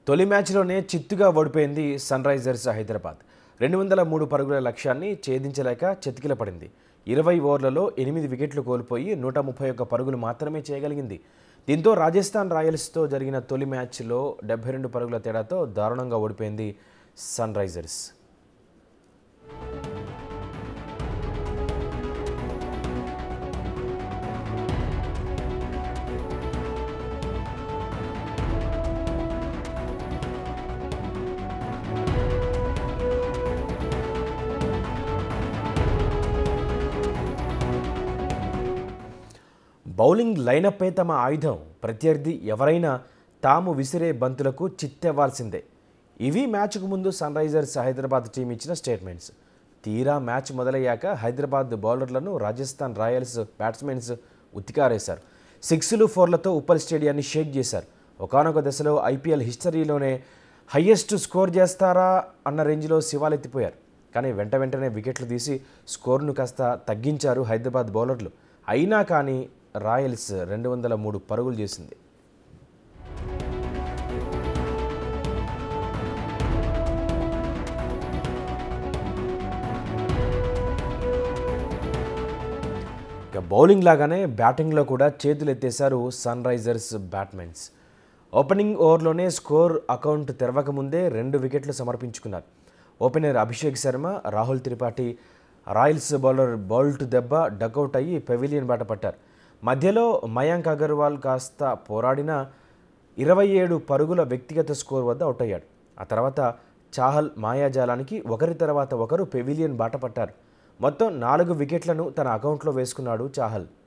తొలి మ్యాచ్లోనే చిత్తుగా ఓడిపోయింది సన్ రైజర్స్ హైదరాబాద్ రెండు వందల మూడు పరుగుల లక్ష్యాన్ని ఛేదించలేక చతికిల పడింది ఇరవై ఓవర్లలో ఎనిమిది వికెట్లు కోల్పోయి నూట ముప్పై ఒక్క పరుగులు మాత్రమే చేయగలిగింది దీంతో రాజస్థాన్ రాయల్స్తో జరిగిన తొలి మ్యాచ్లో డెబ్బై రెండు పరుగుల తేడాతో దారుణంగా ఓడిపోయింది సన్ రైజర్స్ బౌలింగ్ లైనప్పే తమ ఆయుధం ప్రత్యర్థి ఎవరైనా తాము విసిరే బంతులకు చిత్తెవ్వాల్సిందే ఇవి మ్యాచ్కు ముందు సన్ రైజర్స్ హైదరాబాద్ టీం ఇచ్చిన స్టేట్మెంట్స్ తీరా మ్యాచ్ మొదలయ్యాక హైదరాబాద్ బౌలర్లను రాజస్థాన్ రాయల్స్ బ్యాట్స్మెన్స్ ఉతికారేశారు సిక్స్లు ఫోర్లతో ఉప్పల్ స్టేడియాన్ని షేక్ చేశారు ఒకానొక దశలో ఐపీఎల్ హిస్టరీలోనే హయ్యెస్ట్ స్కోర్ చేస్తారా అన్న రేంజ్లో శివాలెత్తిపోయారు కానీ వెంట వెంటనే వికెట్లు తీసి స్కోర్ను కాస్త తగ్గించారు హైదరాబాద్ బౌలర్లు అయినా కానీ రాయల్స్ రెండు వందల మూడు పరుగులు చేసింది ఇక బౌలింగ్ లాగానే బ్యాటింగ్లో కూడా చేతులు ఎత్తేశారు సన్ రైజర్స్ బ్యాట్మెన్స్ ఓపెనింగ్ ఓవర్లోనే స్కోర్ అకౌంట్ తెరవకముందే రెండు వికెట్లు సమర్పించుకున్నారు opener Abhishek Sharma Rahul Tripathi Royals bowler Boult దెబ్బ డకౌట్ అయ్యి పెవిలియన్ బాట పట్టారు మధ్యలో మయాంక్ అగర్వాల్ కాస్త పోరాడిన ఇరవై ఏడు పరుగుల వ్యక్తిగత స్కోర్ వద్ద అవుట్ అయ్యాడు ఆ తర్వాత చాహల్ మాయాజాలానికి ఒకరి తర్వాత ఒకరు పెవిలియన్ బాట పట్టారు మొత్తం నాలుగు వికెట్లను తన అకౌంట్లో వేసుకున్నాడు చాహల్